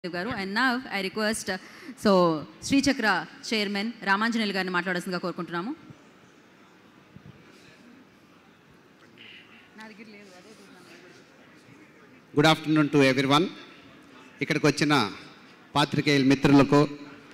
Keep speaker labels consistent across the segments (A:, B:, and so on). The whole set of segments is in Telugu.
A: గారు and now I request so Srichakra chairman Ramanjaneyulu గారిని మాట్లాడాల్సిందిగా కోరుకుంటున్నాము
B: గుడ్ ఆఫ్టర్నూన్ టు ఎవ్రీవన్ ఇక్కడికి వచ్చిన పాత్రికేయుల మిత్రులకు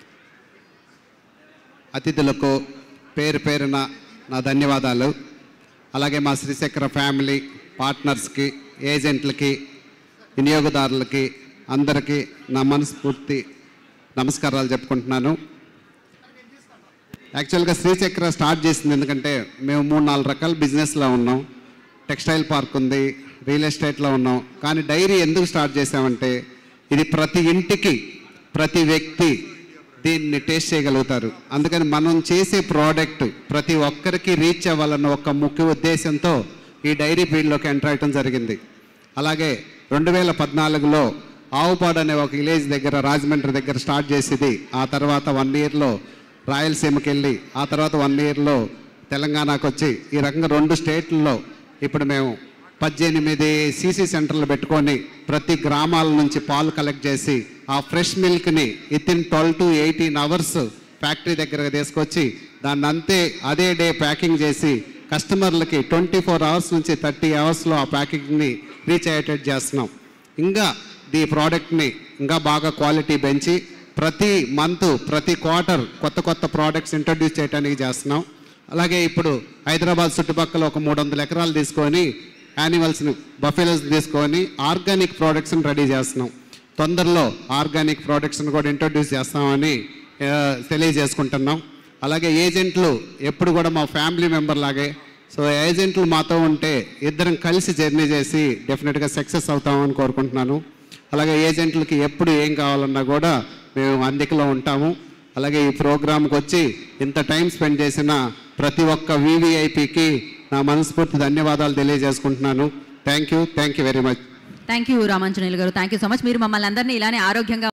B: అతిథులకు పేరు పేరున నా ధన్యవాదాలు అలాగే మా శ్రీశేఖర ఫ్యామిలీ పార్ట్నర్స్కి ఏజెంట్లకి వినియోగదారులకి అందరికీ నా మనస్ఫూర్తి నమస్కారాలు చెప్పుకుంటున్నాను యాక్చువల్గా శ్రీచక్ర స్టార్ట్ చేసింది ఎందుకంటే మేము మూడు నాలుగు రకాల బిజినెస్లో ఉన్నాం టెక్స్టైల్ పార్క్ ఉంది రియల్ ఎస్టేట్లో ఉన్నాం కానీ డైరీ ఎందుకు స్టార్ట్ చేసామంటే ఇది ప్రతి ఇంటికి ప్రతి వ్యక్తి దీన్ని టేస్ట్ చేయగలుగుతారు అందుకని మనం చేసే ప్రోడక్ట్ ప్రతి ఒక్కరికి రీచ్ అవ్వాలన్న ఒక ముఖ్య ఉద్దేశంతో ఈ డైరీ ఫీల్డ్లోకి ఎంటర్ అయ్యడం జరిగింది అలాగే రెండు వేల పద్నాలుగులో ఆవుపాడు అనే ఒక విలేజ్ దగ్గర రాజమండ్రి దగ్గర స్టార్ట్ చేసేది ఆ తర్వాత వన్ ఇయర్లో రాయలసీమకి వెళ్ళి ఆ తర్వాత వన్ ఇయర్లో తెలంగాణకు వచ్చి ఈ రకంగా రెండు స్టేట్లలో ఇప్పుడు మేము పద్దెనిమిది సీసీ సెంటర్లు పెట్టుకొని ప్రతి గ్రామాల నుంచి పాలు కలెక్ట్ చేసి ఆ ఫ్రెష్ మిల్క్ని within twelve to eighteen hours factory దగ్గరకు తీసుకొచ్చి దాన్ని అంతే అదే డే ప్యాకింగ్ చేసి కస్టమర్లకి ట్వంటీ ఫోర్ అవర్స్ నుంచి థర్టీ అవర్స్లో ఆ ప్యాకింగ్ని రీచ్ అయ్యేటట్టు చేస్తున్నాం ఇంకా ఈ ప్రోడక్ట్ని ఇంకా బాగా క్వాలిటీ పెంచి ప్రతి మంత్ ప్రతి క్వార్టర్ కొత్త కొత్త ప్రోడక్ట్స్ ఇంట్రడ్యూస్ చేయడానికి చేస్తున్నాం అలాగే ఇప్పుడు హైదరాబాద్ చుట్టుపక్కల ఒక మూడు వందల ఎకరాలు తీసుకొని యానిమల్స్ని బఫెలోస్ తీసుకొని ఆర్గానిక్ ప్రోడక్ట్స్ని రెడీ చేస్తున్నాం తొందరలో ఆర్గానిక్ ప్రోడక్ట్స్ని కూడా ఇంట్రడ్యూస్ చేస్తామని ఆ, తెలియజేసుకుంటున్నాం అలాగే ఏజెంట్లు ఎప్పుడు కూడా మా ఫ్యామిలీ మెంబర్ లాగే సో ఏజెంట్లు మాతో ఉంటే ఇద్దరం కలిసి జర్నీ చేసి డెఫినెట్గా సక్సెస్ అవుతామని కోరుకుంటున్నాను అలాగే ఏజెంట్లకి ఎప్పుడు ఏం కావాలన్నా కూడా మేము అందుకలో ఉంటాము అలాగే ఈ ప్రోగ్రామ్కి వచ్చి ఇంత టైం స్పెండ్ చేసిన ప్రతి ఒక్క వివిఐపికి నా మనస్ఫూర్తి ధన్యవాదాలు తెలియజేసుకుంటున్నాను thank you thank you very much
A: thank you Ramanjaneyulu garu thank you so much మీరు మమ్మల్ని అందరినీ ఇలానే ఆరోగ్యంగా